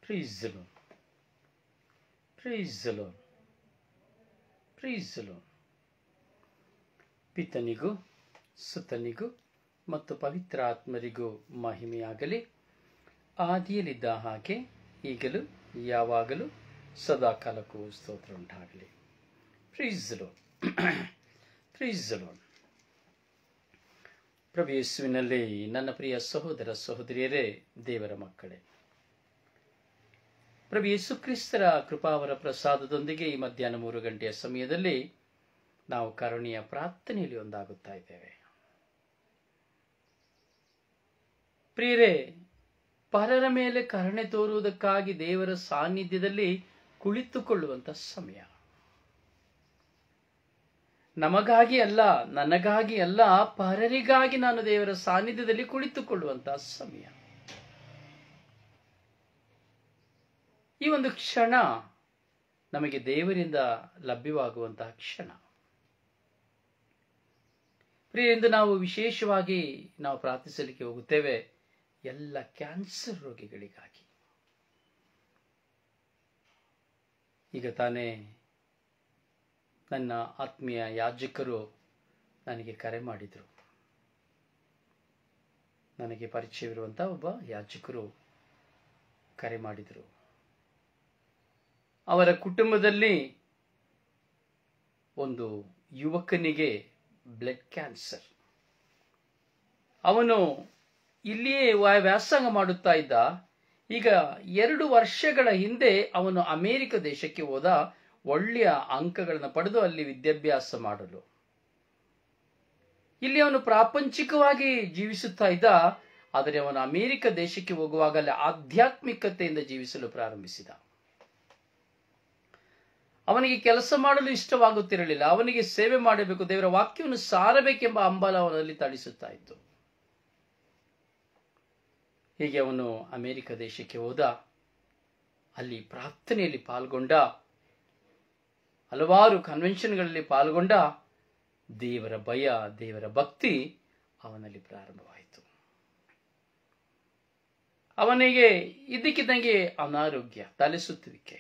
Praise the Lord. Praise the Lord. Praise the Lord. ಪಿತನಿಗೂ ಸುತನಿಗೂ ಮತ್ತು ಪವಿತ್ರ ಆತ್ಮರಿಗೂ ಮಹಿಮೆಯಾಗಲಿ ಆದಿಯಲ್ಲಿದ್ದ ಹಾಗೆ ಈಗಲೂ ಯಾವಾಗಲೂ ಸದಾಕಾಲಕ್ಕೂ ಸ್ತೋತ್ರ ಉಂಟಾಗಲಿ ಪ್ರೀಸ್ ಲೋನ್ ಪ್ರೀಸ್ ಲೋನ್ ಪ್ರಭು ಯೇಸುವಿನಲ್ಲಿ ನನ್ನ ಪ್ರಿಯ ಸಹೋದರ ಸಹೋದರಿಯರೇ ದೇವರ ಮಕ್ಕಳೇ ಪ್ರಭು ಯೇಸು ಕ್ರಿಸ್ತರ ಕೃಪಾವರ ಪ್ರಸಾದದೊಂದಿಗೆ ಈ ಮಧ್ಯಾಹ್ನ ಮೂರು ಗಂಟೆಯ ಸಮಯದಲ್ಲಿ ನಾವು ಕರುಣೆಯ ಪ್ರಾರ್ಥನೆಯಲ್ಲಿ ಒಂದಾಗುತ್ತಾ ಇದ್ದೇವೆ ಪ್ರಿಯರೇ ಪರರ ಮೇಲೆ ಕರುಣೆ ತೋರುವುದಕ್ಕಾಗಿ ದೇವರ ಸಾನ್ನಿಧ್ಯದಲ್ಲಿ ಕುಳಿತುಕೊಳ್ಳುವಂತ ಸಮಯ ನಮಗಾಗಿ ಅಲ್ಲ ನನಗಾಗಿ ಅಲ್ಲ ಪರರಿಗಾಗಿ ನಾನು ದೇವರ ಸಾನ್ನಿಧ್ಯದಲ್ಲಿ ಕುಳಿತುಕೊಳ್ಳುವಂತಹ ಸಮಯ ಈ ಒಂದು ಕ್ಷಣ ನಮಗೆ ದೇವರಿಂದ ಲಭ್ಯವಾಗುವಂತಹ ಕ್ಷಣ ಪ್ರಿಯರಿಂದ ನಾವು ವಿಶೇಷವಾಗಿ ನಾವು ಪ್ರಾರ್ಥಿಸಲಿಕ್ಕೆ ಹೋಗುತ್ತೇವೆ ಎಲ್ಲ ಕ್ಯಾನ್ಸರ್ ರೋಗಿಗಳಿಗಾಗಿ ಈಗ ತಾನೇ ನನ್ನ ಆತ್ಮೀಯ ಯಾಜಕರು ನನಗೆ ಕರೆ ಮಾಡಿದರು ನನಗೆ ಪರಿಚಯವಿರುವಂಥ ಒಬ್ಬ ಯಾಜಕರು ಕರೆ ಮಾಡಿದರು ಅವರ ಕುಟುಂಬದಲ್ಲಿ ಒಂದು ಯುವಕನಿಗೆ ಬ್ಲಡ್ ಕ್ಯಾನ್ಸರ್ ಅವನು ಇಲ್ಲಿಯೇ ವ- ವ್ಯಾಸಂಗ ಮಾಡುತ್ತಾ ಇದ್ದ ಈಗ ಎರಡು ವರ್ಷಗಳ ಹಿಂದೆ ಅವನು ಅಮೆರಿಕ ದೇಶಕ್ಕೆ ಹೋದ ಒಳ್ಳೆಯ ಅಂಕಗಳನ್ನು ಪಡೆದು ಅಲ್ಲಿ ವಿದ್ಯಾಭ್ಯಾಸ ಮಾಡಲು ಇಲ್ಲಿ ಅವನು ಪ್ರಾಪಂಚಿಕವಾಗಿ ಜೀವಿಸುತ್ತಾ ಇದ್ದ ಆದರೆ ಅವನು ಅಮೆರಿಕ ದೇಶಕ್ಕೆ ಹೋಗುವಾಗಲೇ ಆಧ್ಯಾತ್ಮಿಕತೆಯಿಂದ ಜೀವಿಸಲು ಪ್ರಾರಂಭಿಸಿದ ಅವನಿಗೆ ಕೆಲಸ ಮಾಡಲು ಇಷ್ಟವಾಗುತ್ತಿರಲಿಲ್ಲ ಅವನಿಗೆ ಸೇವೆ ಮಾಡಬೇಕು ದೇವರ ವಾಕ್ಯವನ್ನು ಸಾರಬೇಕೆಂಬ ಹಂಬಲ ಅವನಲ್ಲಿ ತಳಿಸುತ್ತಾ ಇತ್ತು ಹೀಗೆ ಅವನು ಅಮೆರಿಕ ದೇಶಕ್ಕೆ ಹೋದ ಅಲ್ಲಿ ಪ್ರಾರ್ಥನೆಯಲ್ಲಿ ಪಾಲ್ಗೊಂಡ ಹಲವಾರು ಕನ್ವೆನ್ಷನ್ಗಳಲ್ಲಿ ಪಾಲ್ಗೊಂಡ ದೇವರ ಭಯ ದೇವರ ಭಕ್ತಿ ಅವನಲ್ಲಿ ಪ್ರಾರಂಭವಾಯಿತು ಅವನಿಗೆ ಇದ್ದಕ್ಕಿದ್ದಂಗೆ ಅನಾರೋಗ್ಯ ತಲೆ ಸುತ್ತುವಿಕೆ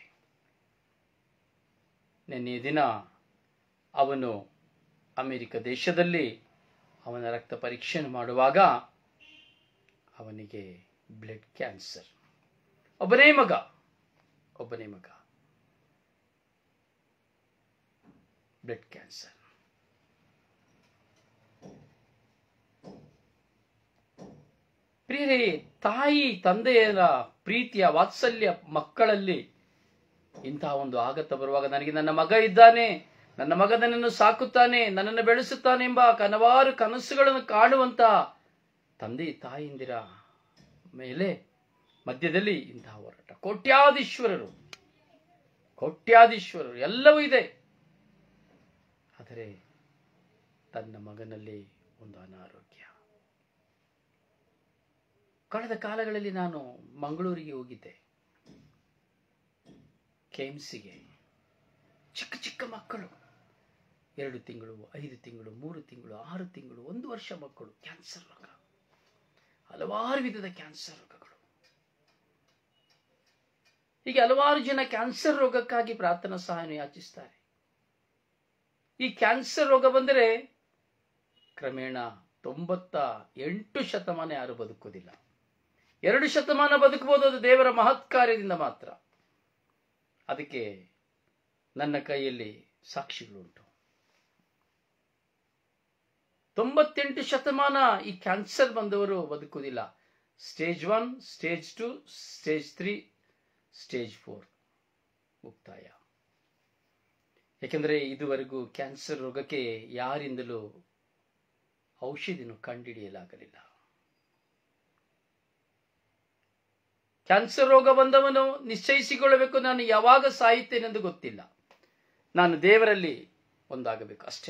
ನಿನ್ನೆಯ ದಿನ ಅವನು ಅಮೆರಿಕ ದೇಶದಲ್ಲಿ ಅವನ ರಕ್ತ ಪರೀಕ್ಷೆಯನ್ನು ಮಾಡುವಾಗ ಅವನಿಗೆ ಬ್ಲಡ್ ಕ್ಯಾನ್ಸರ್ ಒಬ್ಬನೇ ಮಗ ಒಬ್ಬನೇ ಮಗ ಬ್ಲಡ್ ಕ್ಯಾನ್ಸರ್ ಪ್ರಿಯರೇ ತಾಯಿ ತಂದೆಯರ ಪ್ರೀತಿಯ ವಾತ್ಸಲ್ಯ ಮಕ್ಕಳಲ್ಲಿ ಇಂತಹ ಒಂದು ಆಗತ್ತ ಬರುವಾಗ ನನಗೆ ನನ್ನ ಮಗ ಇದ್ದಾನೆ ನನ್ನ ಮಗ ನನ್ನನ್ನು ಸಾಕುತ್ತಾನೆ ನನ್ನನ್ನು ಬೆಳೆಸುತ್ತಾನೆ ಎಂಬ ಹಲವಾರು ಕನಸುಗಳನ್ನು ಕಾಣುವಂತ ತಂದೆ ತಾಯಿಂದಿರ ಮೇಲೆ ಮಧ್ಯದಲ್ಲಿ ಇಂತಹ ಹೋರಾಟ ಕೋಟ್ಯಾಧೀಶ್ವರರು ಕೋಟ್ಯಾಧೀಶ್ವರರು ಎಲ್ಲವೂ ಇದೆ ಆದರೆ ತನ್ನ ಮಗನಲ್ಲಿ ಒಂದು ಅನಾರೋಗ್ಯ ಕಳೆದ ಕಾಲಗಳಲ್ಲಿ ನಾನು ಮಂಗಳೂರಿಗೆ ಹೋಗಿದ್ದೆ ಕೆಎಂಸಿಗೆ ಚಿಕ್ಕ ಚಿಕ್ಕ ಮಕ್ಕಳು ಎರಡು ತಿಂಗಳು ಐದು ತಿಂಗಳು ಮೂರು ತಿಂಗಳು ಆರು ತಿಂಗಳು ಒಂದು ವರ್ಷ ಮಕ್ಕಳು ಕ್ಯಾನ್ಸರ್ ರೋಗ ಹಲವಾರು ವಿಧದ ಕ್ಯಾನ್ಸರ್ ರೋಗಗಳು ಹೀಗೆ ಹಲವಾರು ಜನ ಕ್ಯಾನ್ಸರ್ ರೋಗಕ್ಕಾಗಿ ಪ್ರಾರ್ಥನಾ ಸಹಾಯ ಯಾಚಿಸ್ತಾರೆ ಈ ಕ್ಯಾನ್ಸರ್ ರೋಗ ಬಂದರೆ ಕ್ರಮೇಣ ತೊಂಬತ್ತ ಎಂಟು ಶತಮಾನ ಯಾರು ಬದುಕೋದಿಲ್ಲ ಎರಡು ಶತಮಾನ ಬದುಕಬಹುದು ಅದು ದೇವರ ಮಹತ್ ಕಾರ್ಯದಿಂದ ಮಾತ್ರ ಅದಕ್ಕೆ ನನ್ನ ಕೈಯಲ್ಲಿ ಸಾಕ್ಷಿಗಳುಂಟು ತೊಂಬತ್ತೆಂಟು ಶತಮಾನ ಈ ಕ್ಯಾನ್ಸರ್ ಬಂದವರು ಬದುಕುವುದಿಲ್ಲ stage one stage two stage three stage four ಮುಕ್ತಾಯ ಯಾಕೆಂದರೆ ಇದುವರೆಗೂ ಕ್ಯಾನ್ಸರ್ ರೋಗಕ್ಕೆ ಯಾರಿಂದಲೂ ಔಷಧಿಯನ್ನು ಕಂಡುಹಿಡಿಯಲಾಗಲಿಲ್ಲ ಕ್ಯಾನ್ಸರ್ ರೋಗ ಬಂದವನು ನಿಶ್ಚಯಿಸಿಕೊಳ್ಳಬೇಕು ನಾನು ಯಾವಾಗ ಸಾಯುತ್ತೇನೆಂದು ಗೊತ್ತಿಲ್ಲ ನಾನು ದೇವರಲ್ಲಿ ಒಂದಾಗಬೇಕು ಅಷ್ಟೇ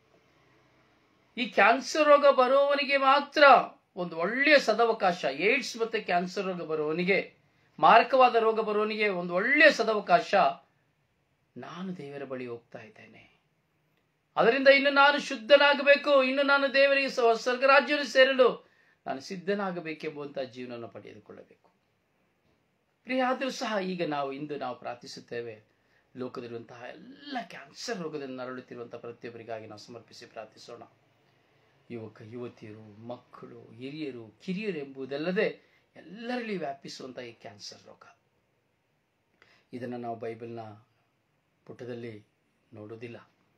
ಈ ಕ್ಯಾನ್ಸರ್ ರೋಗ ಬರುವವನಿಗೆ ಮಾತ್ರ ಒಂದು ಒಳ್ಳೆಯ ಸದವಕಾಶ ಏಡ್ಸ್ ಮತ್ತೆ ಕ್ಯಾನ್ಸರ್ ರೋಗ ಬರುವವನಿಗೆ ಮಾರಕವಾದ ರೋಗ ಬರುವವನಿಗೆ ಒಂದು ಒಳ್ಳೆಯ ಸದವಕಾಶ ನಾನು ದೇವರ ಬಳಿ ಹೋಗ್ತಾ ಇದ್ದೇನೆ ಅದರಿಂದ ಇನ್ನು ನಾನು ಶುದ್ಧನಾಗಬೇಕು ಇನ್ನು ನಾನು ದೇವರಿಗೆ ಸ- ಸ್ವರ್ಗರಾಜ್ಯವನ್ನು ಸೇರಲು ನಾನು ಸಿದ್ಧನಾಗಬೇಕೆಂಬುವಂತಹ ಜೀವನವನ್ನು ಪಡೆದುಕೊಳ್ಳಬೇಕು ಪ್ರಿಯ ಆದರೂ ಸಹ ಈಗ ನಾವು ಇಂದು ನಾವು ಪ್ರಾರ್ಥಿಸುತ್ತೇವೆ ಲೋಕದಲ್ಲಿರುವಂತಹ ಎಲ್ಲ ಕ್ಯಾನ್ಸರ್ ರೋಗದಿಂದ ನರಳುತ್ತಿರುವಂತಹ ಪ್ರತಿಯೊಬ್ಬರಿಗಾಗಿ ನಾವು ಸಮರ್ಪಿಸಿ ಪ್ರಾರ್ಥಿಸೋಣ ಯುವಕ ಯುವತಿಯರು ಮಕ್ಕಳು ಹಿರಿಯರು ಕಿರಿಯರು ಎಂಬುದಲ್ಲದೆ ಎಲ್ಲರಲ್ಲಿ ವ್ಯಾಪಿಸುವಂಥ ಈ ಕ್ಯಾನ್ಸರ್ ರೋಗ ಇದನ್ನು ನಾವು ಬೈಬಲ್ನ ಪುಟದಲ್ಲಿ ನೋಡೋದಿಲ್ಲ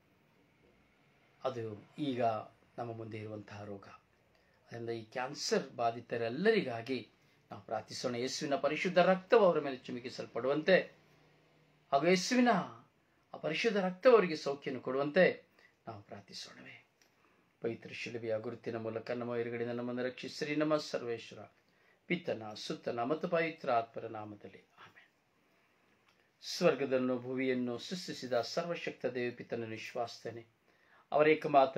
ಅದು ಈಗ ನಮ್ಮ ಮುಂದೆ ಇರುವಂತಹ ರೋಗ ಅದರಿಂದ ಈ ಕ್ಯಾನ್ಸರ್ ಬಾಧಿತರೆಲ್ಲರಿಗಾಗಿ ನಾವು ಪ್ರಾರ್ಥಿಸೋಣ ಯೇಸುವಿನ ಪರಿಶುದ್ಧ ರಕ್ತವು ಅವರ ಮೇಲೆ ಚಿಮುಕಿಸಲ್ಪಡುವಂತೆ ಹಾಗೂ ಯೇಸುವಿನ ಆ ಪರಿಶುದ್ಧ ರಕ್ತವು ಅವರಿಗೆ ಸೌಖ್ಯವನ್ನು ಕೊಡುವಂತೆ ನಾವು ಪ್ರಾರ್ಥಿಸೋಣವೇ ಪವಿತ್ರ ಶಿಲುಬೆಯ ಗುರುತಿನ ಮೂಲಕ ನಮ್ಮ ಎದುರುಗಡೆಯಿಂದ ನಮ್ಮನ್ನು ರಕ್ಷಿಸಿರಿ ನಮ್ಮ ಸರ್ವೇಶ್ವರ ಪಿತ್ತನ ಸುತ್ತನ ಮತ್ತು ಪವಿತ್ರ ಆತ್ಮರ ನಾಮದಲ್ಲಿ ಆಮೇಲೆ ಸ್ವರ್ಗದನ್ನು ಭುವಿಯನ್ನು ಸೃಷ್ಟಿಸಿದ ಸರ್ವಶಕ್ತ ದೇವಿ ಪಿತನ ವಿಶ್ವಾಸ್ತೇನೆ ಅವರೇಕ ಮಾತ್ರ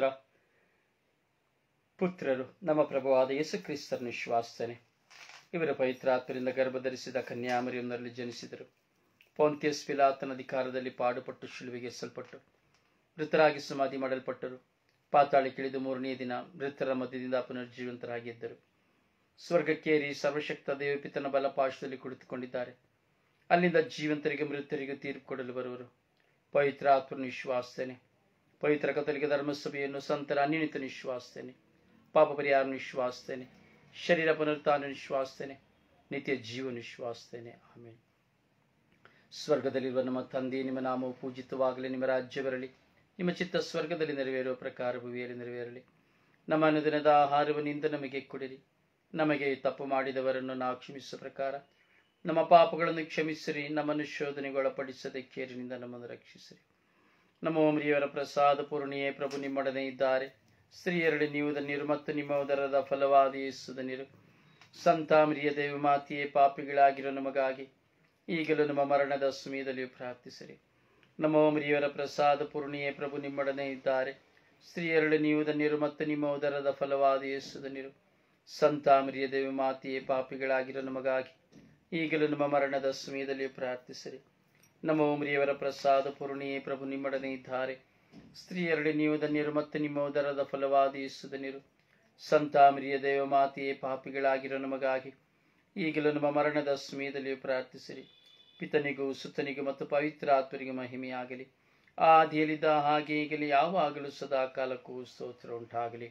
ಪುತ್ರರು ನಮ್ಮ ಪ್ರಭುವಾದ ಯೇಸು ಕ್ರಿಸ್ತರನ್ನು ವಿಶ್ವಾಸ್ತೇನೆ ಇವರ ಪವಿತ್ರಾತ್ಮರಿಂದ ಗರ್ಭಧರಿಸಿದ ಕನ್ಯಾಮರಿಯೊಂದರಲ್ಲಿ ಜನಿಸಿದರು ಪೌಂತ್ಯಸ್ ಪಿಲಾತನ ಅಧಿಕಾರದಲ್ಲಿ ಪಾಡುಪಟ್ಟು ಶಿಲುವೆಗೆ ಎಸಲ್ಪಟ್ಟು ಮೃತರಾಗಿ ಸಮಾಧಿ ಮಾಡಲ್ಪಟ್ಟರು ಪಾತಾಳಕ್ಕಿಳಿದು ಮೂರನೇ ದಿನ ಮೃತರ ಮಧ್ಯದಿಂದ ಪುನರ್ಜೀವಂತರಾಗಿದ್ದರು ಸ್ವರ್ಗಕ್ಕೇರಿ ಸರ್ವಶಕ್ತ ದೇವಪಿತನ ಬಲಪಾಶದಲ್ಲಿ ಕುಳಿತುಕೊಂಡಿದ್ದಾರೆ ಅಲ್ಲಿಂದ ಜೀವಂತರಿಗೆ ಮೃತರಿಗೆ ತೀರ್ಪು ಕೊಡಲು ಬರುವರು ಪವಿತ್ರ ಆತ್ಮನ ವಿಶ್ವಾಸ್ತೇನೆ ಪವಿತ್ರ ಕಥಲಿಕ ಧರ್ಮಸಭೆಯನ್ನು ಸಂತರ ಅನಿಣಿತ ನಿಶ್ವಾಸ್ತೇನೆ ಪಾಪ ಪರಿಹಾರ ನಿಶ್ವಾಸ್ತೇನೆ ಶರೀರ ಪುನರುತ್ಥಾನ ನಿಶ್ವಾಸ್ತೇನೆ ನಿತ್ಯ ಜೀವ ನಿಶ್ವಾಸ್ತೇನೆ ಆಮೇಲೆ ಸ್ವರ್ಗದಲ್ಲಿರುವ ನಮ್ಮ ತಂದೆ ನಿಮ್ಮ ನಾಮವು ಪೂಜಿತವಾಗಲಿ ನಿಮ್ಮ ರಾಜ್ಯ ಬರಲಿ ನಿಮ್ಮ ಚಿತ್ತ ಸ್ವರ್ಗದಲ್ಲಿ ನೆರವೇರುವ ಪ್ರಕಾರ ಭೂಮಿಯಲ್ಲಿ ನೆರವೇರಲಿ ನಮ್ಮ ಅನುದಿನದ ಆಹಾರವನ್ನಿಂದ ನಮಗೆ ಕೊಡಿರಿ ನಮಗೆ ತಪ್ಪು ಮಾಡಿದವರನ್ನು ನಾವು ಕ್ಷಮಿಸುವ ಪ್ರಕಾರ ನಮ್ಮ ಪಾಪಗಳನ್ನು ಕ್ಷಮಿಸಿರಿ ನಮ್ಮನ್ನು ಶೋಧನೆಗೊಳಪಡಿಸದೆ ಕೇರಿನಿಂದ ನಮ್ಮನ್ನು ರಕ್ಷಿಸಿರಿ ನಮ್ಮ ಓಮ್ರಿಯವರ ಪ್ರಸಾದ ಪೂರ್ಣಿಯೇ ಪ್ರಭು ನಿಮ್ಮೊಡನೆ ಇದ್ದಾರೆ ಸ್ತ್ರೀಯರಲ್ಲಿ ನೀವು ಧನ್ಯರು ಮತ್ತು ನಿಮ್ಮ ಉದರದ ಫಲವಾದ ಯೇಸು ಧನ್ಯರು ಸಂತಾಮರಿಯ ದೇವ ಮಾತೆಯೇ ಪಾಪಿಗಳಾಗಿರೋ ನಮಗಾಗಿ ಈಗಲೂ ನಮ್ಮ ಮರಣದ ಸಮಯದಲ್ಲಿಯೂ ಪ್ರಾರ್ಥಿಸಿರಿ ನಮ್ಮ ಓಮರಿಯವರ ಪ್ರಸಾದ ಪೂರ್ಣಿಯೇ ಪ್ರಭು ನಿಮ್ಮೊಡನೆ ಇದ್ದಾರೆ ಸ್ತ್ರೀಯರಲ್ಲಿ ನೀವು ಧನ್ಯರು ಮತ್ತು ನಿಮ್ಮ ಉದರದ ಫಲವಾದ ಯೇಸು ಧನ್ಯರು ಸಂತಾಮರಿಯ ದೇವ ಮಾತೆಯೇ ಪಾಪಿಗಳಾಗಿರೋ ನಮಗಾಗಿ ಈಗಲೂ ನಮ್ಮ ಮರಣದ ಸಮಯದಲ್ಲಿಯೂ ಪ್ರಾರ್ಥಿಸಿರಿ ನಮ್ಮ ಓಮರಿಯವರ ಪ್ರಸಾದ ಪೂರ್ಣಿಯೇ ಪ್ರಭು ನಿಮ್ಮೊಡನೆ ಇದ್ದಾರೆ ಸ್ತ್ರೀಯರಲ್ಲಿ ನೀವು ಧನ್ಯರು ಮತ್ತು ನಿಮ್ಮ ಉದರದ ಫಲವಾದ ಯೇಸು ಧನ್ಯರು ಸಂತಾಮರಿಯ ದೇವ ಮಾತೆಯೇ ಪಾಪಿಗಳಾಗಿರೋ ನಮಗಾಗಿ ಈಗಲೂ ನಮ್ಮ ಮರಣದ ಸಮಯದಲ್ಲಿಯೂ ಪ್ರಾರ್ಥಿಸಿರಿ ಪಿತನಿಗೂ ಸುತ್ತನಿಗೂ ಮತ್ತು ಪವಿತ್ರ ಆತ್ಮರಿಗೂ ಮಹಿಮೆಯಾಗಲಿ ಆದಿಯಲ್ಲಿದ್ದ ಹಾಗೆ ಈಗಲೇ ಯಾವಾಗಲೂ ಸದಾ ಕಾಲಕ್ಕೂ ಸ್ತೋತ್ರ ಉಂಟಾಗಲಿ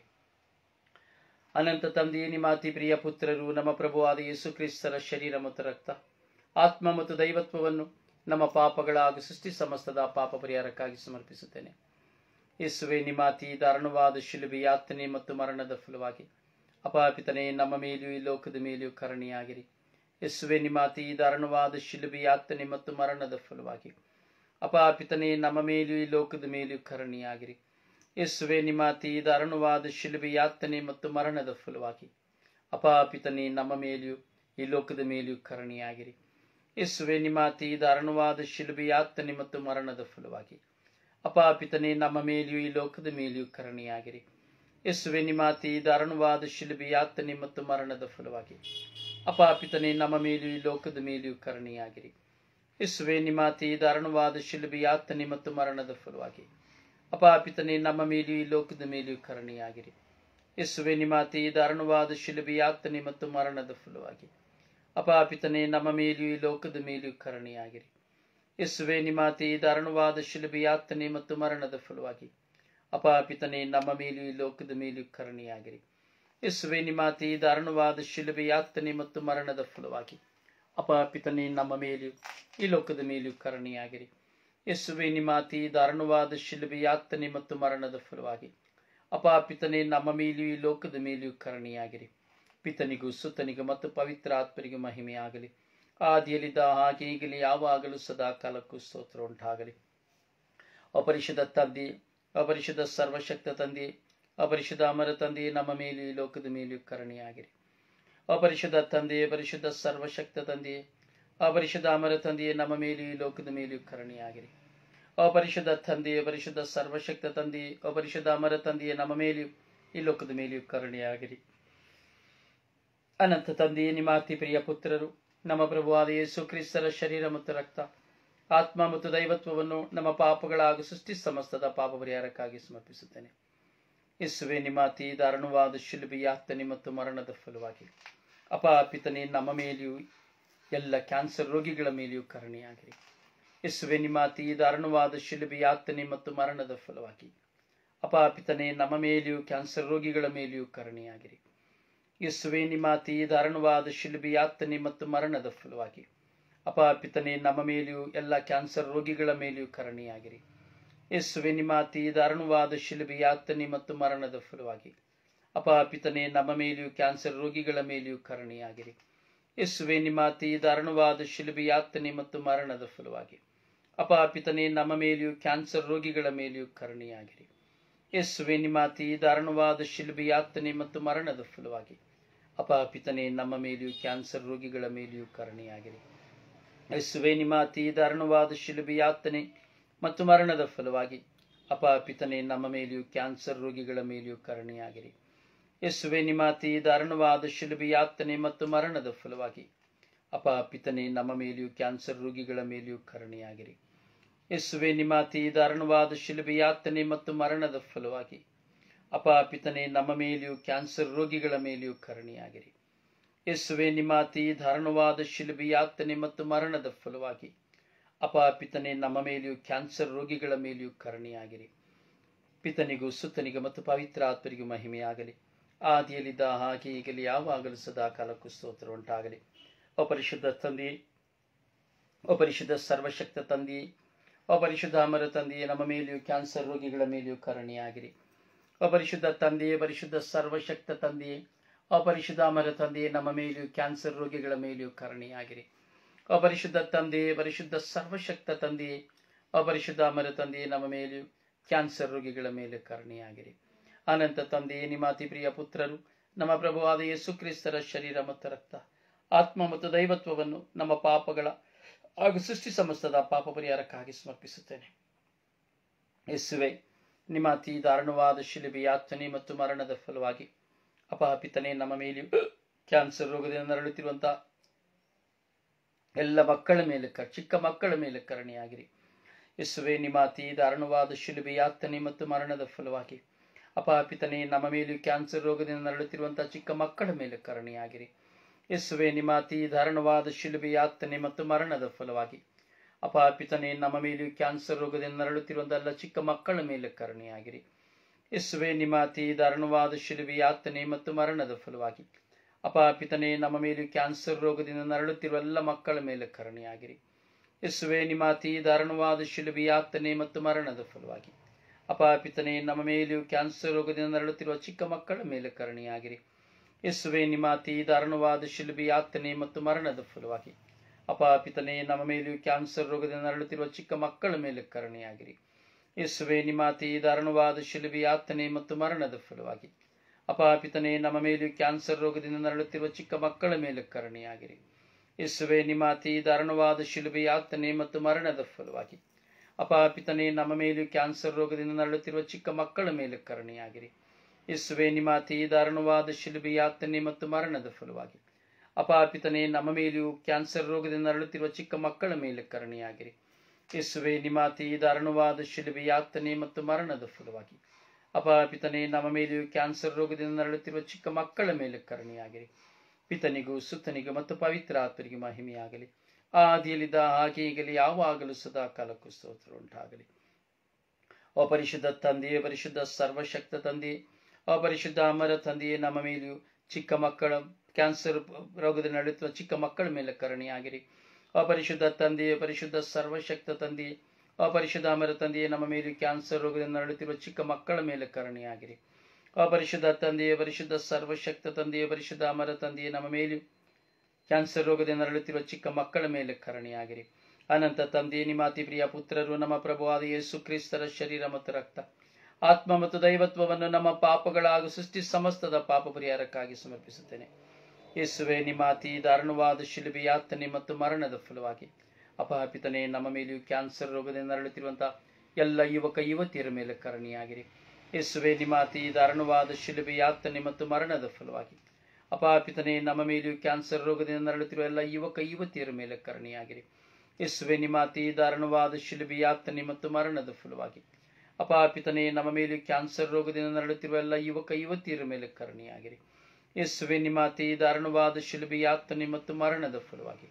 ಅನಂತ ತಂದೆಯೇ ನಿಮ್ಮ ಅತಿ ಪ್ರಿಯ ಪುತ್ರರು ನಮ್ಮ ಪ್ರಭುವಾದ ಯೇಸು ಕ್ರಿಸ್ತರ ಶರೀರ ಮತ್ತು ರಕ್ತ ಆತ್ಮ ಮತ್ತು ದೈವತ್ವವನ್ನು ನಮ್ಮ ಪಾಪಗಳ ಹಾಗೂ ಸೃಷ್ಟಿ ಸಮಸ್ತದ ಪಾಪ ಪರಿಹಾರಕ್ಕಾಗಿ ಸಮರ್ಪಿಸುತ್ತೇನೆ ಯೇಸುವೆ ನಿಮ್ಮ ಅತಿ ದಾರುಣವಾದ ಶಿಲುಬೆ ಯಾತನೆ ಮತ್ತು ಮರಣದ ಫಲವಾಗಿ ಅಪಾಪಿತನೆ ನಮ್ಮ ಮೇಲೆಯೂ ಈ ಲೋಕದ ಮೇಲೆಯೂ ಕರುಣೆಯಾಗಿರಿ ಯೇಸುವೆ ನಿಮ್ಮ ಅತಿ ದಾರುಣವಾದ ಶಿಲುಬೆ ಯಾತನೆ ಮತ್ತು ಮರಣದ ಫಲವಾಗಿ ಅಪಾಪಿತನೆ ನಮ್ಮ ಮೇಲೆಯೂ ಈ ಲೋಕದ ಮೇಲೆಯೂ ಕರುಣೆಯಾಗಿರಿ ಯೇಸುವೆ ನಿಮ್ಮ ಅತಿ ದಾರುಣವಾದ ಶಿಲುಬೆ ಯಾತನೆ ಮತ್ತು ಮರಣದ ಫಲವಾಗಿ ಅಪಾಪಿತನೆ ನಮ್ಮ ಮೇಲೆಯೂ ಈ ಲೋಕದ ಮೇಲೆಯೂ ಕರುಣೆಯಾಗಿರಿ ಯೇಸುವೆ ನಿಮ್ಮ ಅತಿ ದಾರುಣವಾದ ಶಿಲುಬೆ ಯಾತನೆ ಮತ್ತು ಮರಣದ ಫಲವಾಗಿ ಅಪಾಪಿತನೆ ನಮ್ಮ ಮೇಲೆಯೂ ಈ ಲೋಕದ ಮೇಲೆಯೂ ಕರುಣೆಯಾಗಿರಿ ಯೇಸುವೆ ನಿಮ್ಮ ಅತಿ ದಾರುಣವಾದ ಶಿಲುಬೆ ಯಾತನೆ ಮತ್ತು ಮರಣದ ಫಲವಾಗಿ ಅಪಾಪಿತನೆ ನಮ್ಮ ಮೇಲೆಯೂ ಈ ಲೋಕದ ಮೇಲೆಯೂ ಕರುಣೆಯಾಗಿರಿ ಯೇಸುವೆ ನಿಮ್ಮ ಅತಿ ದಾರುಣವಾದ ಶಿಲುಬೆ ಯಾತನೆ ಮತ್ತು ಮರಣದ ಫಲವಾಗಿ ಅಪಾಪಿತನೆ ನಮ್ಮ ಮೇಲೆಯೂ ಈ ಲೋಕದ ಮೇಲೆಯೂ ಕರುಣೆಯಾಗಿರಿ ಯೇಸುವೆ ನಿಮ್ಮ ಅತಿ ದಾರುಣವಾದ ಶಿಲುಬೆ ಯಾತನೆ ಮತ್ತು ಮರಣದ ಫಲವಾಗಿ ಅಪಾಪಿತನೆ ನಮ್ಮ ಮೇಲೆಯೂ ಈ ಲೋಕದ ಮೇಲೆಯೂ ಕರುಣೆಯಾಗಿರಿ ಯೇಸುವೆ ನಿಮ್ಮ ಅತಿ ದಾರುಣವಾದ ಶಿಲುಬೆ ಯಾತನೆ ಮತ್ತು ಮರಣದ ಫಲವಾಗಿ ಅಪಾಪಿತನೆ ನಮ್ಮ ಮೇಲೆಯೂ ಈ ಲೋಕದ ಮೇಲೆಯೂ ಕರುಣೆಯಾಗಿರಿ ಯೇಸುವೆ ನಿಮ್ಮ ಅತಿ ದಾರುಣವಾದ ಶಿಲುಬೆ ಯಾತನೆ ಮತ್ತು ಮರಣದ ಫಲವಾಗಿ ಅಪಾಪಿತನೆ ನಮ್ಮ ಮೇಲೆಯೂ ಈ ಲೋಕದ ಮೇಲೆಯೂ ಕರುಣೆಯಾಗಿರಿ ಯೇಸುವೆ ನಿಮ್ಮ ಅತಿ ದಾರುಣವಾದ ಶಿಲುಬೆ ಯಾತನೆ ಮತ್ತು ಮರಣದ ಫಲವಾಗಿ ಅಪಾಪಿತನೆ ನಮ್ಮ ಮೇಲೆಯೂ ಈ ಲೋಕದ ಮೇಲೆಯೂ ಕರುಣೆಯಾಗಿರಿ ಪಿತನಿಗೂ ಸುತ್ತನಿಗೂ ಮತ್ತು ಪವಿತ್ರ ಆತ್ಮರಿಗೂ ಮಹಿಮೆಯಾಗಲಿ ಆದಿಯಲ್ಲಿದ್ದ ಹಾಗೆ ಈಗಲೇ ಯಾವಾಗಲೂ ಸದಾ ಕಾಲಕ್ಕೂ ಸ್ತೋತ್ರ ಉಂಟಾಗಲಿ ಅಪರಿಷದ ತಂದೆ ಅಪರಿಷದ ಸರ್ವಶಕ್ತ ತಂದೆ ಅಪರಿಷದ ಅಮರ ತಂದೆ ನಮ್ಮ ಮೇಲೆಯೂ ಈ ಲೋಕದ ಮೇಲೆಯೂ ಕರುಣೆಯಾಗಿರಿ ಅಪರಿಷದ ತಂದೆ ಪರಿಶುದ್ಧ ಸರ್ವಶಕ್ತ ತಂದೆಯೇ ಅಪರಿಷದ ಅಮರ ತಂದೆಯೇ ನಮ್ಮ ಮೇಲೆಯೂ ಈ ಲೋಕದ ಮೇಲೆಯೂ ಕರುಣೆಯಾಗಿರಿ ಅಪರಿಷದ ತಂದೆಯೇ ಪರಿಶುದ್ಧ ಸರ್ವಶಕ್ತ ತಂದೆಯೇ ಅಪರಿಷದ ಅಮರ ತಂದೆಯೇ ನಮ್ಮ ಮೇಲೆಯೂ ಈ ಲೋಕದ ಮೇಲೆಯೂ ಕರುಣೆಯಾಗಿರಿ ಅನಂತ ತಂದೆಯೇ ನಿಮ್ಮ ಅತಿ ಪ್ರಿಯ ಪುತ್ರರು ನಮ್ಮ ಪ್ರಭುವಾದ ಯೇಸು ಕ್ರಿಸ್ತರ ಶರೀರ ಮತ್ತು ರಕ್ತ ಆತ್ಮ ಮತ್ತು ದೈವತ್ವವನ್ನು ನಮ್ಮ ಪಾಪಗಳ ಹಾಗೂ ಸೃಷ್ಟಿ ಸಮಸ್ತದ ಪಾಪ ಪರಿಹಾರಕ್ಕಾಗಿ ಸಮರ್ಪಿಸುತ್ತೇನೆ ಯೇಸುವೆ ನಿಮ್ಮ ಅತಿ ದಾರುಣವಾದ ಶಿಲುಬೆ ಯಾತನೆ ಮತ್ತು ಮರಣದ ಫಲವಾಗಿ ಅಪಾಪಿತನೆ ನಮ್ಮ ಮೇಲೆಯೂ ಎಲ್ಲ ಕ್ಯಾನ್ಸರ್ ರೋಗಿಗಳ ಮೇಲೆಯೂ ಕರುಣೆಯಾಗಿರಿ ಯೇಸುವೆ ನಿಮ್ಮ ಅತಿ ದಾರುಣವಾದ ಶಿಲುಬೆ ಯಾತನೆ ಮತ್ತು ಮರಣದ ಫಲವಾಗಿ ಅಪಾಪಿತನೆ ನಮ್ಮ ಮೇಲೆಯೂ ಕ್ಯಾನ್ಸರ್ ರೋಗಿಗಳ ಮೇಲೆಯೂ ಕರುಣೆಯಾಗಿರಿ ಯೇಸುವೆ ನಿಮ್ಮ ಅತಿ ದಾರುಣವಾದ ಶಿಲುಬೆ ಯಾತನೆ ಮತ್ತು ಮರಣದ ಫಲವಾಗಿ ಅಪಾಪಿತನೆ ನಮ್ಮ ಮೇಲೆಯೂ ಎಲ್ಲ ಕ್ಯಾನ್ಸರ್ ರೋಗಿಗಳ ಮೇಲೆಯೂ ಕರುಣೆಯಾಗಿರಿ ಯೇಸುವೆ ನಿಮ್ಮ ಅತಿ ದಾರುಣವಾದ ಶಿಲುಬೆ ಯಾತನೆ ಮತ್ತು ಮರಣದ ಫಲವಾಗಿ ಅಪಾಪಿತನೆ ನಮ್ಮ ಮೇಲೆಯೂ ಕ್ಯಾನ್ಸರ್ ರೋಗಿಗಳ ಮೇಲೆಯೂ ಕರುಣೆಯಾಗಿರಿ ಯೇಸುವೆ ನಿಮ್ಮ ಅತಿ ದಾರುಣವಾದ ಶಿಲುಬೆ ಯಾತನೆ ಮತ್ತು ಮರಣದ ಫಲವಾಗಿ ಅಪಾಪಿತನೆ ನಮ್ಮ ಮೇಲೆಯೂ ಕ್ಯಾನ್ಸರ್ ರೋಗಿಗಳ ಮೇಲೆಯೂ ಕರುಣೆಯಾಗಿರಿ ಯೇಸುವೆ ನಿಮ್ಮ ಅತಿ ದಾರುಣವಾದ ಶಿಲುಬೆ ಯಾತನೆ ಮತ್ತು ಮರಣದ ಫಲವಾಗಿ ಅಪಾಪಿತನೆ ನಮ್ಮ ಮೇಲೆಯೂ ಕ್ಯಾನ್ಸರ್ ರೋಗಿಗಳ ಮೇಲೆಯೂ ಕರುಣೆಯಾಗಿರಿ ಯೇಸುವೆ ನಿಮ್ಮ ಅತಿ ದಾರುಣವಾದ ಶಿಲುಬೆ ಯಾತನೆ ಮತ್ತು ಮರಣದ ಫಲವಾಗಿ ಅಪಾಪಿತನೆ ನಮ್ಮ ಮೇಲೆಯೂ ಕ್ಯಾನ್ಸರ್ ರೋಗಿಗಳ ಮೇಲೆಯೂ ಕರುಣೆಯಾಗಿರಿ ಯೇಸುವೆ ನಿಮ್ಮ ಅತಿ ದಾರುಣವಾದ ಶಿಲುಬೆ ಯಾತನೆ ಮತ್ತು ಮರಣದ ಫಲವಾಗಿ ಅಪಾಪಿತನೆ ನಮ್ಮ ಮೇಲೆಯೂ ಕ್ಯಾನ್ಸರ್ ರೋಗಿಗಳ ಮೇಲೆಯೂ ಕರುಣೆಯಾಗಿರಿ ಯೇಸುವೆ ನಿಮ್ಮ ಅತಿ ದಾರುಣವಾದ ಶಿಲುಬೆ ಯಾತನೆ ಮತ್ತು ಮರಣದ ಫಲವಾಗಿ ಅಪಾಪಿತನೆ ನಮ್ಮ ಮೇಲೆಯೂ ಕ್ಯಾನ್ಸರ್ ರೋಗಿಗಳ ಮೇಲೆಯೂ ಕರುಣೆಯಾಗಿರಿ ಯೇಸುವೆ ನಿಮ್ಮ ಅತಿ ದಾರುಣವಾದ ಶಿಲುಬೆ ಯಾತನೆ ಮತ್ತು ಮರಣದ ಫಲವಾಗಿ ಅಪಾಪಿತನೆ ನಮ್ಮ ಮೇಲೆಯೂ ಕ್ಯಾನ್ಸರ್ ರೋಗಿಗಳ ಮೇಲೆಯೂ ಕರುಣೆಯಾಗಿರಿ ಪಿತನಿಗೂ ಸುತ್ತನಿಗೂ ಮತ್ತು ಪವಿತ್ರ ಆತ್ಮರಿಗೂ ಮಹಿಮೆಯಾಗಲಿ ಆದಿಯಲ್ಲಿದ್ದ ಹಾಗೆ ಈಗಲಿ ಯಾವಾಗಲೂ ಸದಾ ಕಾಲಕ್ಕೂ ಸ್ತೋತ್ರ ಉಂಟಾಗಲಿ ಅಪರಿಶುದ್ಧ ತಂದೆಯೇ ಅಪರಿಶುದ್ಧ ಸರ್ವಶಕ್ತ ತಂದೆಯೇ ಅಪರಿಶುದ್ಧ ಅಮರ ತಂದೆಯೇ ನಮ್ಮ ಮೇಲೆಯೂ ಕ್ಯಾನ್ಸರ್ ರೋಗಿಗಳ ಮೇಲೆಯೂ ಕರುಣೆಯಾಗಿರಿ ಅಪರಿಶುದ್ಧ ತಂದೆಯೇ ಪರಿಶುದ್ಧ ಸರ್ವಶಕ್ತ ತಂದೆಯೇ ಅಪರಿಶುದ್ಧ ಅಮರ ತಂದೆಯೇ ನಮ್ಮ ಮೇಲೆಯೂ ಕ್ಯಾನ್ಸರ್ ರೋಗಿಗಳ ಮೇಲೆಯೂ ಕರುಣೆಯಾಗಿರಿ ಅಪರಿಶುದ್ಧ ತಂದೆಯೇ ಪರಿಶುದ್ಧ ಸರ್ವಶಕ್ತ ತಂದೆಯೇ ಅಪರಿಶುದ್ಧ ಅಮರ ತಂದೆಯೇ ನಮ್ಮ ಮೇಲೆಯೂ ಕ್ಯಾನ್ಸರ್ ರೋಗಿಗಳ ಮೇಲೆ ಕರುಣೆಯಾಗಿರಿ ಅನಂತ ತಂದೆಯೇ ನಿಮ್ಮ ಅತಿ ಪ್ರಿಯ ಪುತ್ರರು ನಮ್ಮ ಪ್ರಭುವಾದ ಯೇಸು ಕ್ರಿಸ್ತರ ಶರೀರ ಮತ್ತು ರಕ್ತ ಆತ್ಮ ಮತ್ತು ದೈವತ್ವವನ್ನು ನಮ್ಮ ಪಾಪಗಳ ಹಾಗೂ ಸೃಷ್ಟಿ ಸಮಸ್ತದ ಪಾಪ ಪರಿಹಾರಕ್ಕಾಗಿ ಸಮರ್ಪಿಸುತ್ತೇನೆ ಯೇಸುವೆ ನಿಮ್ಮ ಅತಿ ದಾರುಣವಾದ ಶಿಲುಬೆ ಯಾತನೆ ಮತ್ತು ಮರಣದ ಫಲವಾಗಿ ಅಪಹಪಿತನೆ ನಮ್ಮ ಮೇಲೆಯೂ ಕ್ಯಾನ್ಸರ್ ರೋಗದಿಂದ ನರಳುತ್ತಿರುವಂತಹ ಎಲ್ಲ ಮಕ್ಕಳ ಮೇಲೆ ಕ ಚಿಕ್ಕ ಮಕ್ಕಳ ಮೇಲೆ ಕರುಣೆಯಾಗಿರಿ ಯೇಸುವೆ ನಿಮ್ಮ ಅತಿ ದಾರುಣವಾದ ಶಿಲುಬೆ ಯಾತನೆ ಮತ್ತು ಮರಣದ ಫಲವಾಗಿ ಅಪಾಪಿತನೆ ನಮ್ಮ ಮೇಲೆಯೂ ಕ್ಯಾನ್ಸರ್ ರೋಗದಿಂದ ನರಳುತ್ತಿರುವಂತಹ ಚಿಕ್ಕ ಮಕ್ಕಳ ಮೇಲೆ ಕರುಣೆಯಾಗಿರಿ ಯೇಸುವೆ ನಿಮ್ಮ ಅತಿ ದಾರುಣವಾದ ಶಿಲುಬೆ ಯಾತನೆ ಮತ್ತು ಮರಣದ ಫಲವಾಗಿ ಅಪಾಪಿತನೆ ನಮ್ಮ ಮೇಲೆಯೂ ಕ್ಯಾನ್ಸರ್ ರೋಗದಿಂದ ನರಳುತ್ತಿರುವಂತಹ ಎಲ್ಲ ಚಿಕ್ಕ ಮಕ್ಕಳ ಮೇಲೆ ಕರುಣೆಯಾಗಿರಿ ಯೇಸುವೆ ನಿಮ್ಮ ಅತಿ ದಾರುಣವಾದ ಶಿಲುಬೆ ಯಾತನೆ ಮತ್ತು ಮರಣದ ಫಲವಾಗಿ ಅಪಾಪಿತನೆ ನಮ್ಮ ಮೇಲೆಯೂ ಕ್ಯಾನ್ಸರ್ ರೋಗದಿಂದ ನರಳುತ್ತಿರುವ ಎಲ್ಲ ಮಕ್ಕಳ ಮೇಲೆ ಕರುಣೆಯಾಗಿರಿ ಯೇಸುವೆ ನಿಮ್ಮ ಅತಿ ದಾರುಣವಾದ ಶಿಲುಬೆ ಯಾತನೆ ಮತ್ತು ಮರಣದ ಫಲವಾಗಿ ಅಪಾಪಿತನೆ ನಮ್ಮ ಮೇಲೆಯೂ ಕ್ಯಾನ್ಸರ್ ರೋಗದಿಂದ ನರಳುತ್ತಿರುವ ಚಿಕ್ಕ ಮಕ್ಕಳ ಮೇಲೆ ಕರುಣೆಯಾಗಿರಿ ಯೇಸುವೆ ನಿಮ್ಮ ಅತಿ ದಾರುಣವಾದ ಶಿಲುಬೆ ಯಾತನೆ ಮತ್ತು ಮರಣದ ಫಲವಾಗಿ ಅಪಾಪಿತನೆ ನಮ್ಮ ಮೇಲೆಯೂ ಕ್ಯಾನ್ಸರ್ ರೋಗದಿಂದ ನರಳುತ್ತಿರುವ ಚಿಕ್ಕ ಮಕ್ಕಳ ಮೇಲೆ ಕರುಣೆಯಾಗಿರಿ ಯೇಸುವೆ ನಿಮ್ಮ ಅತಿ ದಾರುಣವಾದ ಶಿಲುಬೆ ಯಾತನೆ ಮತ್ತು ಮರಣದ ಫಲವಾಗಿ ಅಪಾಪಿತನೆ ನಮ್ಮ ಮೇಲೆಯೂ ಕ್ಯಾನ್ಸರ್ ರೋಗದಿಂದ ನರಳುತ್ತಿರುವ ಚಿಕ್ಕ ಮಕ್ಕಳ ಮೇಲೆ ಕರುಣೆಯಾಗಿರಿ ಯೇಸುವೆ ನಿಮ್ಮ ಅತಿ ದಾರುಣವಾದ ಶಿಲುಬೆ ಯಾತನೆ ಮತ್ತು ಮರಣದ ಫಲವಾಗಿ ಅಪಾಪಿತನೆ ನಮ್ಮ ಮೇಲೆಯೂ ಕ್ಯಾನ್ಸರ್ ರೋಗದಿಂದ ನರಳುತ್ತಿರುವ ಚಿಕ್ಕ ಮಕ್ಕಳ ಮೇಲೆ ಕರುಣೆಯಾಗಿರಿ ಯೇಸುವೆ ನಿಮ್ಮ ಅತಿ ದಾರುಣವಾದ ಶಿಲುಬೆ ಯಾತನೆ ಮತ್ತು ಮರಣದ ಫಲವಾಗಿ ಅಪಾಪಿತನೆ ನಮ್ಮ ಮೇಲೆಯೂ ಕ್ಯಾನ್ಸರ್ ರೋಗದಿಂದ ನರಳುತ್ತಿರುವ ಚಿಕ್ಕ ಮಕ್ಕಳ ಮೇಲೆ ಕರುಣೆಯಾಗಿರಿ ಯೇಸುವೆ ನಿಮ್ಮ ಅತಿ ದಾರುಣವಾದ ಶಿಲುಬೆ ಯಾತನೆ ಮತ್ತು ಮರಣದ ಫಲವಾಗಿ ಅಪಾಪಿತನೆ ನಮ್ಮ ಮೇಲೆಯೂ ಕ್ಯಾನ್ಸರ್ ರೋಗದಿಂದ ನರಳುತ್ತಿರುವ ಚಿಕ್ಕ ಮಕ್ಕಳ ಮೇಲೆ ಕರುಣೆಯಾಗಿರಿ ಪಿತನಿಗೂ ಸುತ್ತನಿಗೂ ಮತ್ತು ಪವಿತ್ರ ಆತ್ಮರಿಗೂ ಮಹಿಮೆಯಾಗಲಿ ಆದಿಯಲ್ಲಿದ್ದ ಹಾಗೆ ಈಗಲಿ ಯಾವಾಗಲೂ ಸದಾ ಕಾಲಕ್ಕೂ ಸ್ತೋತ್ರ ಉಂಟಾಗಲಿ ಅಪರಿಶುದ್ಧ ತಂದೆಯೇ ಪರಿಶುದ್ಧ ಸರ್ವಶಕ್ತ ತಂದೆಯೇ ಅಪರಿಶುದ್ಧ ಅಮರ ತಂದೆಯೇ ನಮ್ಮ ಮೇಲೆಯೂ ಚಿಕ್ಕ ಮಕ್ಕಳ ಕ್ಯಾನ್ಸರ್ ರೋಗದಿಂದ ನರಳುತ್ತಿರುವ ಚಿಕ್ಕ ಮಕ್ಕಳ ಮೇಲೆ ಕರುಣೆಯಾಗಿರಿ ಅಪರಿಶುದ್ಧ ತಂದೆಯೇ ಪರಿಶುದ್ಧ ಸರ್ವಶಕ್ತ ತಂದೆಯೇ ಅಪರಿಶುದ್ಧ ಅಮರ ತಂದೆಯೇ ನಮ್ಮ ಮೇಲೆ ಕ್ಯಾನ್ಸರ್ ರೋಗದಿಂದ ನರಳುತ್ತಿರುವ ಚಿಕ್ಕ ಮಕ್ಕಳ ಮೇಲೆ ಕರುಣೆಯಾಗಿರಿ ಅಪರಿಶುದ್ಧ ತಂದೆಯೇ ಪರಿಶುದ್ಧ ಸರ್ವಶಕ್ತ ತಂದೆಯೇ ಪರಿಶುದ್ಧ ಅಮರ ತಂದೆಯೇ ನಮ್ಮ ಮೇಲೂ ಕ್ಯಾನ್ಸರ್ ರೋಗದಿಂದ ನರಳುತ್ತಿರುವ ಚಿಕ್ಕ ಮಕ್ಕಳ ಮೇಲೆ ಕರುಣೆಯಾಗಿರಿ ಅನಂತ ತಂದೆಯೇ ನಿಮ್ಮ ಅತಿ ಪ್ರಿಯ ಪುತ್ರರು ನಮ್ಮ ಪ್ರಭುವಾದ ಯೇಸು ಕ್ರಿಸ್ತರ ಶರೀರ ಮತ್ತು ರಕ್ತ ಆತ್ಮ ಮತ್ತು ದೈವತ್ವವನ್ನು ನಮ್ಮ ಪಾಪಗಳ ಹಾಗೂ ಸೃಷ್ಟಿ ಸಮಸ್ತದ ಪಾಪ ಪರಿಹಾರಕ್ಕಾಗಿ ಸಮರ್ಪಿಸುತ್ತೇನೆ ಯೇಸುವೆ ನಿಮ್ಮ ಅತಿ ದಾರುಣವಾದ ಶಿಲುಬೆ ಯಾತನೆ ಮತ್ತು ಮರಣದ ಫಲವಾಗಿ ಅಪಹಪಿತನೆ ನಮ್ಮ ಮೇಲೆಯೂ ಕ್ಯಾನ್ಸರ್ ರೋಗದಿಂದ ನರಳುತ್ತಿರುವಂತಹ ಎಲ್ಲ ಯುವಕ ಯುವತಿಯರ ಮೇಲೆ ಕರುಣೆಯಾಗಿರಿ ಯೇಸುವೆ ನಿಮ್ಮ ಅತಿ ದಾರುಣವಾದ ಶಿಲುಬೆ ಯಾತನೆ ಮತ್ತು ಮರಣದ ಫಲವಾಗಿ ಅಪಾಪಿತನೆ ನಮ್ಮ ಮೇಲೆಯೂ ಕ್ಯಾನ್ಸರ್ ರೋಗದಿಂದ ನರಳುತ್ತಿರುವ ಎಲ್ಲ ಯುವಕ ಯುವತಿಯರ ಮೇಲೆ ಕರುಣೆಯಾಗಿರಿ ಯೇಸುವೆ ನಿಮ್ಮ ಅತಿ ದಾರುಣವಾದ ಶಿಲುಬೆ ಯಾತನೆ ಮತ್ತು ಮರಣದ ಫಲವಾಗಿ ಅಪಾಪಿತನೆ ನಮ್ಮ ಮೇಲೆಯೂ ಕ್ಯಾನ್ಸರ್ ರೋಗದಿಂದ ನರಳುತ್ತಿರುವ ಎಲ್ಲ ಯುವಕ ಯುವತಿಯರ ಮೇಲೆ ಕರುಣೆಯಾಗಿರಿ ಯೇಸುವೆ ನಿಮ್ಮ ಅತಿ ದಾರುಣವಾದ ಶಿಲುಬೆ ಯಾತನೆ ಮತ್ತು ಮರಣದ ಫಲವಾಗಿ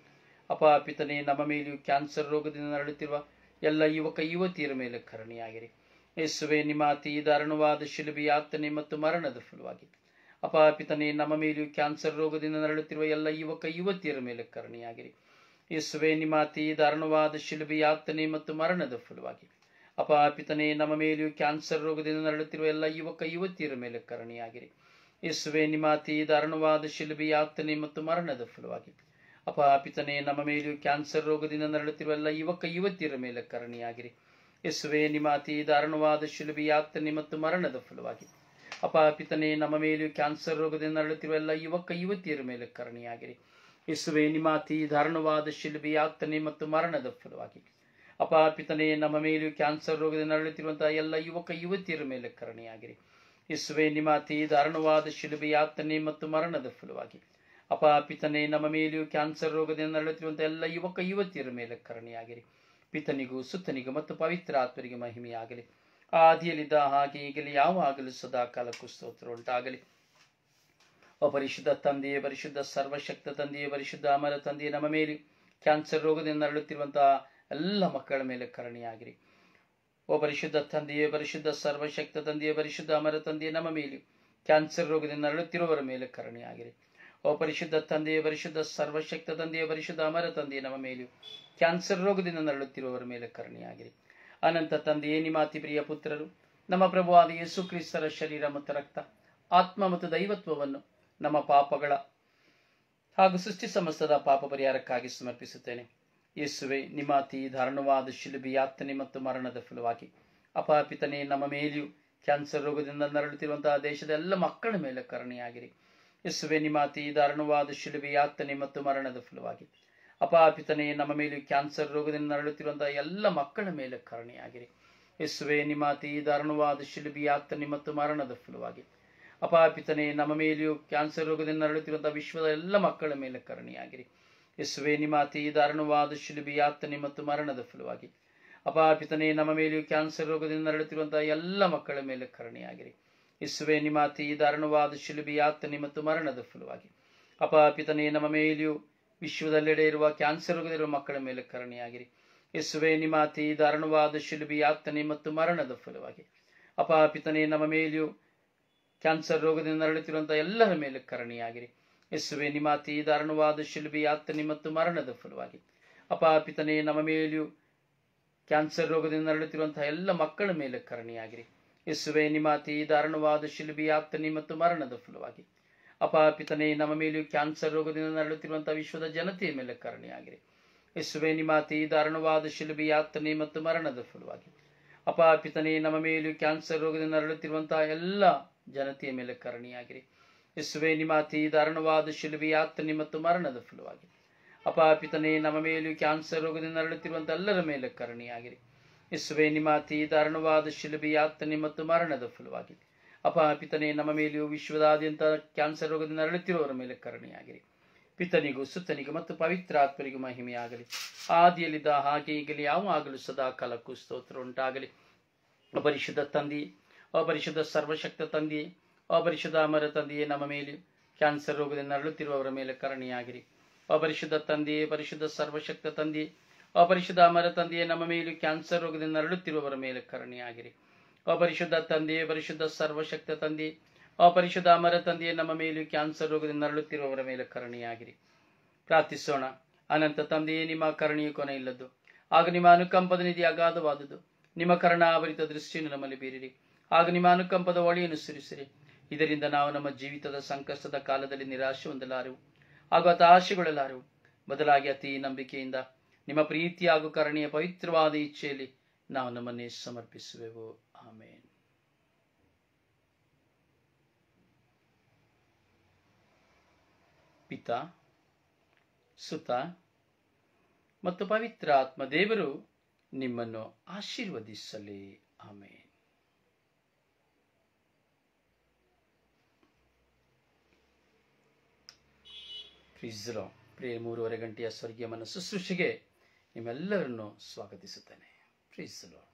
ಅಪ ಪಿತನೆ ನಮ್ಮ ಮೇಲೆಯೂ ಕ್ಯಾನ್ಸರ್ ರೋಗದಿಂದ ನರಳುತ್ತಿರುವ ಎಲ್ಲ ಯುವಕ ಯುವತಿಯರ ಮೇಲೆ ಕರುಣೆಯಾಗಿರಿ ಯೇಸುವೆ ನಿಮ್ಮ ಅತಿ ದಾರುಣವಾದ ಶಿಲುಬೆ ಯಾತನೆ ಮತ್ತು ಮರಣದ ಫಲವಾಗಿ ಅಪ ಪಿತನೆ ನಮ್ಮ ಮೇಲೆಯೂ ಕ್ಯಾನ್ಸರ್ ರೋಗದಿಂದ ನರಳುತ್ತಿರುವ ಎಲ್ಲ ಯುವಕ ಯುವತಿಯರ ಮೇಲೆ ಕರುಣೆಯಾಗಿರಿ ಯೇಸುವೆ ನಿಮ್ಮ ಅತಿ ದಾರುಣವಾದ ಶಿಲುಬೆ ಯಾತನೆ ಮತ್ತು ಮರಣದ ಫಲವಾಗಿ ಅಪ ಪಿತನೆ ನಮ್ಮ ಮೇಲೆಯೂ ಕ್ಯಾನ್ಸರ್ ರೋಗದಿಂದ ನರಳುತ್ತಿರುವ ಎಲ್ಲ ಯುವಕ ಯುವತಿಯರ ಮೇಲೆ ಕರುಣೆಯಾಗಿರಿ ಯೇಸುವೆ ನಿಮ್ಮ ಅತಿ ದಾರುಣವಾದ ಶಿಲುಬೆ ಯಾತನೆ ಮತ್ತು ಮರಣದ ಫಲವಾಗಿ ಅಪ ಪಿತನೆ ನಮ್ಮ ಮೇಲೆಯೂ ಕ್ಯಾನ್ಸರ್ ರೋಗದಿಂದ ನರಳುತ್ತಿರುವ ಎಲ್ಲ ಯುವಕ ಯುವತಿಯರ ಮೇಲೆ ಕರುಣೆಯಾಗಿರಿ ಯೇಸುವೆ ನಿಮ್ಮ ಅತಿ ದಾರುಣವಾದ ಶಿಲುಬೆ ಯಾತನೆ ಮತ್ತು ಮರಣದ ಫಲವಾಗಿ ಅಪ ಪಿತನೆ ನಮ್ಮ ಮೇಲೆಯೂ ಕ್ಯಾನ್ಸರ್ ರೋಗದಿಂದ ನರಳುತ್ತಿರುವ ಎಲ್ಲ ಯುವಕ ಯುವತಿಯರ ಮೇಲೆ ಕರುಣೆಯಾಗಿರಿ ಯೇಸುವೆ ನಿಮ್ಮ ಅತಿ ದಾರುಣವಾದ ಶಿಲುಬೆ ಯಾತನೆ ಮತ್ತು ಮರಣದ ಫಲವಾಗಿ ಅಪ ಪಿತನೆ ನಮ್ಮ ಮೇಲೆಯೂ ಕ್ಯಾನ್ಸರ್ ರೋಗದಿಂದ ನರಳುತ್ತಿರುವಂತಹ ಎಲ್ಲ ಯುವಕ ಯುವತಿಯರ ಮೇಲೆ ಕರುಣೆಯಾಗಿರಿ ಯೇಸುವೆ ನಿಮ್ಮ ಅತಿ ದಾರುಣವಾದ ಶಿಲುಬೆ ಯಾತನೆ ಮತ್ತು ಮರಣದ ಫಲವಾಗಿ ಅಪ ಪಿತನೆ ನಮ್ಮ ಮೇಲೆಯೂ ಕ್ಯಾನ್ಸರ್ ರೋಗದಿಂದ ನರಳುತ್ತಿರುವಂತಹ ಎಲ್ಲ ಯುವಕ ಯುವತಿಯರ ಮೇಲೆ ಕರುಣೆಯಾಗಿರಿ ಪಿತನಿಗೂ ಸುತ್ತನಿಗೂ ಮತ್ತು ಪವಿತ್ರ ಆತ್ಮರಿಗೆ ಮಹಿಮೆಯಾಗಲಿ ಆದಿಯಲ್ಲಿದ್ದ ಹಾಗೆ ಈಗಲೇ ಯಾವಾಗಲೂ ಸದಾ ಕಾಲಕ್ಕೂ ಸ್ತೋತ್ರ ಉಂಟಾಗಲಿ ಓ ಪರಿಶುದ್ಧ ತಂದೆಯೇ ಪರಿಶುದ್ಧ ಸರ್ವಶಕ್ತ ತಂದೆಯೇ ಪರಿಶುದ್ಧ ಅಮರ ತಂದೆಯೇ ನಮ್ಮ ಮೇಲೆ ಕ್ಯಾನ್ಸರ್ ರೋಗದಿಂದ ನರಳುತ್ತಿರುವಂತಹ ಎಲ್ಲ ಮಕ್ಕಳ ಮೇಲೆ ಕರುಣೆಯಾಗಿರಿ ಓ ಪರಿಶುದ್ಧ ತಂದೆಯೇ ಪರಿಶುದ್ಧ ಸರ್ವಶಕ್ತ ತಂದೆಯೇ ಪರಿಶುದ್ಧ ಅಮರ ತಂದೆಯೇ ನಮ್ಮ ಮೇಲೆ ಕ್ಯಾನ್ಸರ್ ರೋಗದಿಂದ ನರಳುತ್ತಿರುವವರ ಮೇಲೆ ಕರುಣೆಯಾಗಿರಿ ಓ ಪರಿಶುದ್ಧ ತಂದೆಯೇ ಪರಿಶುದ್ಧ ಸರ್ವಶಕ್ತ ತಂದೆಯೇ ಪರಿಶುದ್ಧ ಅಮರ ತಂದೆಯೇ ನಮ್ಮ ಮೇಲೆಯೂ ಕ್ಯಾನ್ಸರ್ ರೋಗದಿಂದ ನರಳುತ್ತಿರುವವರ ಮೇಲೆ ಕರುಣೆಯಾಗಿರಿ ಅನಂತ ತಂದೆಯೇ ನಿಮ್ಮ ಅತಿ ಪ್ರಿಯ ಪುತ್ರರು ನಮ್ಮ ಪ್ರಭುವಾದ ಯೇಸು ಕ್ರಿಸ್ತರ ಶರೀರ ಮತ್ತು ರಕ್ತ ಆತ್ಮ ಮತ್ತು ದೈವತ್ವವನ್ನು ನಮ್ಮ ಪಾಪಗಳ ಹಾಗೂ ಸೃಷ್ಟಿ ಸಮಸ್ತದ ಪಾಪ ಪರಿಹಾರಕ್ಕಾಗಿ ಸಮರ್ಪಿಸುತ್ತೇನೆ ಯೇಸುವೆ ನಿಮ್ಮ ಅತಿ ದಾರುಣವಾದ ಶಿಲುಬೆ ಯಾತನೆ ಮತ್ತು ಮರಣದ ಫಲವಾಗಿ ಅಪಾಪಿತನೆ ನಮ್ಮ ಮೇಲೆಯೂ ಕ್ಯಾನ್ಸರ್ ರೋಗದಿಂದ ನರಳುತ್ತಿರುವಂತಹ ದೇಶದ ಎಲ್ಲ ಮಕ್ಕಳ ಮೇಲೆ ಕರುಣೆಯಾಗಿರಿ ಯೇಸುವೆ ನಿಮ್ಮ ಅತಿ ದಾರುಣವಾದ ಶಿಲುಬೆ ಯಾತನೆ ಮತ್ತು ಮರಣದ ಫಲವಾಗಿ ಅಪಾಪಿತನೆ ನಮ್ಮ ಮೇಲೆಯೂ ಕ್ಯಾನ್ಸರ್ ರೋಗದಿಂದ ನರಳುತ್ತಿರುವಂತಹ ಎಲ್ಲ ಮಕ್ಕಳ ಮೇಲೆ ಕರುಣೆಯಾಗಿರಿ ಯೇಸುವೆ ನಿಮ್ಮ ಅತಿ ದಾರುಣವಾದ ಶಿಲುಬೆ ಯಾತನೆ ಮತ್ತು ಮರಣದ ಫಲವಾಗಿ ಅಪಾಪಿತನೆ ನಮ್ಮ ಮೇಲೆಯೂ ಕ್ಯಾನ್ಸರ್ ರೋಗದಿಂದ ನರಳುತ್ತಿರುವಂತಹ ವಿಶ್ವದ ಎಲ್ಲ ಮಕ್ಕಳ ಮೇಲೆ ಕರುಣೆಯಾಗಿರಿ ಯೇಸುವೆ ನಿಮ್ಮ ಅತಿ ದಾರುಣವಾದ ಶಿಲುಬೆ ಯಾತನೆ ಮತ್ತು ಮರಣದ ಫಲವಾಗಿ ಅಪಾಪಿತನೆ ನಮ್ಮ ಮೇಲೆಯೂ ಕ್ಯಾನ್ಸರ್ ರೋಗದಿಂದ ನರಳುತ್ತಿರುವಂತಹ ಎಲ್ಲ ಮಕ್ಕಳ ಮೇಲೆ ಕರುಣೆಯಾಗಿರಿ ಯೇಸುವೆ ನಿಮ್ಮ ಅತಿ ದಾರುಣವಾದ ಶಿಲುಬೆ ಯಾತನೆ ಮತ್ತು ಮರಣದ ಫಲವಾಗಿ ಅಪಾಪಿತನೆ ನಮ್ಮ ಮೇಲೆಯೂ ವಿಶ್ವದೆಲ್ಲೆಡೆ ಇರುವ ಕ್ಯಾನ್ಸರ್ ರೋಗದಲ್ಲಿರುವ ಮಕ್ಕಳ ಮೇಲೆ ಕರುಣೆಯಾಗಿರಿ ಯೇಸುವೆ ನಿಮ್ಮ ಅತಿ ದಾರುಣವಾದ ಶಿಲುಬೆ ಯಾತನೆ ಮತ್ತು ಮರಣದ ಫಲವಾಗಿ ಅಪಾಪಿತನೆ ನಮ್ಮ ಮೇಲೆಯೂ ಕ್ಯಾನ್ಸರ್ ರೋಗದಿಂದ ನರಳುತ್ತಿರುವಂತಹ ಎಲ್ಲರ ಮೇಲೆ ಕರುಣೆಯಾಗಿರಿ ಯೇಸುವೆ ನಿಮ್ಮ ಅತಿ ದಾರುಣವಾದ ಶಿಲುಬೆ ಯಾತನೆ ಮತ್ತು ಮರಣದ ಫಲವಾಗಿ ಅಪಾಪಿತನೆ ನಮ್ಮ ಮೇಲೆಯೂ ಕ್ಯಾನ್ಸರ್ ರೋಗದಿಂದ ನರಳುತ್ತಿರುವಂತಹ ಎಲ್ಲ ಮಕ್ಕಳ ಮೇಲೆ ಕರುಣೆಯಾಗಿರಿ ಯೇಸುವೆ ನಿಮ್ಮ ಅತಿ ದಾರುಣವಾದ ಶಿಲುಬೆ ಯಾತನೆ ಮತ್ತು ಮರಣದ ಫಲವಾಗಿ ಅಪಾಪಿತನೆ ನಮ್ಮ ಮೇಲೆಯೂ ಕ್ಯಾನ್ಸರ್ ರೋಗದಿಂದ ನರಳುತ್ತಿರುವಂತಹ ವಿಶ್ವದ ಜನತೆಯ ಮೇಲೆ ಕರುಣೆಯಾಗಿರಿ ಯೇಸುವೆ ನಿಮ್ಮ ಅತಿ ದಾರುಣವಾದ ಶಿಲುಬೆ ಯಾತನೆ ಮತ್ತು ಮರಣದ ಫಲವಾಗಿ ಅಪಾಪಿತನೆ ನಮ್ಮ ಮೇಲೆಯೂ ಕ್ಯಾನ್ಸರ್ ರೋಗದಿಂದ ನರಳುತ್ತಿರುವಂತಹ ಎಲ್ಲ ಜನತೆಯ ಮೇಲೆ ಕರುಣೆಯಾಗಿರಿ ಯೇಸುವೆ ನಿಮ್ಮ ಅತಿ ದಾರುಣವಾದ ಶಿಲುಬೆ ಯಾತನೆ ಮತ್ತು ಮರಣದ ಫಲವಾಗಿ ಅಪಾಪಿತನೆ ನಮ್ಮ ಮೇಲೆಯೂ ಕ್ಯಾನ್ಸರ್ ರೋಗದಿಂದ ನರಳುತ್ತಿರುವಂತಹ ಎಲ್ಲರ ಮೇಲೆ ಕರುಣೆಯಾಗಿರಿ ಯೇಸುವೆ ನಿಮ್ಮ ಅತಿ ದಾರುಣವಾದ ಶಿಲುಬೆ ಯಾತನೆ ಮತ್ತು ಮರಣದ ಫಲವಾಗಿ ಅಪಾಪಿತನೆ ನಮ್ಮ ಮೇಲೆಯೂ ವಿಶ್ವದಾದ್ಯಂತ ಕ್ಯಾನ್ಸರ್ ರೋಗದಿಂದ ನರಳುತ್ತಿರುವವರ ಮೇಲೆ ಕರುಣೆಯಾಗಿರಿ ಪಿತನಿಗೂ ಸುತ್ತನಿಗೂ ಮತ್ತು ಪವಿತ್ರ ಆತ್ಮರಿಗೂ ಮಹಿಮೆಯಾಗಲಿ ಆದಿಯಲ್ಲಿದ್ದ ಹಾಗೆ ಈಗಲೇ ಯಾವಾಗಲೂ ಸದಾ ಕಾಲಕ್ಕೂ ಸ್ತೋತ್ರ ಉಂಟಾಗಲಿ ಅಪರಿಶುದ್ಧ ತಂದೆ ಅಪರಿಶುದ್ಧ ಸರ್ವಶಕ್ತ ತಂದೆ ಅಪರಿಶುದ್ಧ ಅಮರ ತಂದೆಯೇ ನಮ್ಮ ಮೇಲೆ ಕ್ಯಾನ್ಸರ್ ರೋಗದಿಂದ ನರಳುತ್ತಿರುವವರ ಮೇಲೆ ಕರುಣೆಯಾಗಿರಿ ಅಪರಿಶುದ್ಧ ತಂದೆಯೇ ಪರಿಶುದ್ಧ ಸರ್ವಶಕ್ತ ತಂದೆ ಅಪರಿಶುದ್ಧ ಅಮರ ತಂದೆಯೇ ನಮ್ಮ ಮೇಲೆ ಕ್ಯಾನ್ಸರ್ ರೋಗದಿಂದ ನರಳುತ್ತಿರುವವರ ಮೇಲೆ ಕರುಣೆಯಾಗಿರಿ ಅಪರಿಶುದ್ಧ ತಂದೆಯೇ ಪರಿಶುದ್ಧ ಸರ್ವಶಕ್ತ ತಂದೆ ಅಪರಿಶುದ್ಧ ಅಮರ ತಂದೆಯೇ ನಮ್ಮ ಮೇಲೆ ಕ್ಯಾನ್ಸರ್ ರೋಗದಿಂದ ನರಳುತ್ತಿರುವವರ ಮೇಲೆ ಕರುಣೆಯಾಗಿರಿ ಪ್ರಾರ್ಥಿಸೋಣ ಅನಂತ ತಂದೆಯೇ ನಿಮ್ಮ ಕರುಣೆಯು ಕೊನೆ ಇಲ್ಲದ್ದು ಆಗ ನಿಮ್ಮ ಅನುಕಂಪದ ನಿಧಿ ಅಗಾಧವಾದುದು ನಿಮ್ಮ ಕರುಣಾಭರಿತ ದೃಷ್ಟಿಯನ್ನು ನಮ್ಮಲ್ಲಿ ಬೀರಿರಿ ಆಗ ನಿಮ್ಮ ಅನುಕಂಪದ ಒಳೆಯನ್ನು ಸುರಿಸಿರಿ ಇದರಿಂದ ನಾವು ನಮ್ಮ ಜೀವಿತದ ಸಂಕಷ್ಟದ ಕಾಲದಲ್ಲಿ ನಿರಾಶೆ ಹೊಂದಲಾರೆವು ಹಾಗೂ ಹತಾಶೆಗೊಳ್ಳಲಾರೆವು ಬದಲಾಗಿ ಅತಿ ನಂಬಿಕೆಯಿಂದ ನಿಮ್ಮ ಪ್ರೀತಿ ಹಾಗೂ ಕರುಣೆಯ ಪವಿತ್ರವಾದ ಇಚ್ಛೆಯಲ್ಲಿ ನಾವು ನಮ್ಮನ್ನೇ ಸಮರ್ಪಿಸುವೆವು ಆಮೇನ್ ಪಿತ ಸುತ ಮತ್ತು ಪವಿತ್ರ ಆತ್ಮ ದೇವರು ನಿಮ್ಮನ್ನು ಆಶೀರ್ವದಿಸಲಿ ಆಮೇನ್ ಪ್ರಿಜ್ರೋ ಪ್ರಿಯ ಮೂರುವರೆ ಗಂಟೆಯ ಸ್ವರ್ಗೀಯ ಮನ ಶುಶ್ರೂಷೆಗೆ ನಿಮ್ಮೆಲ್ಲರನ್ನು ಸ್ವಾಗತಿಸುತ್ತೇನೆ ಪ್ರೀಸಲೋ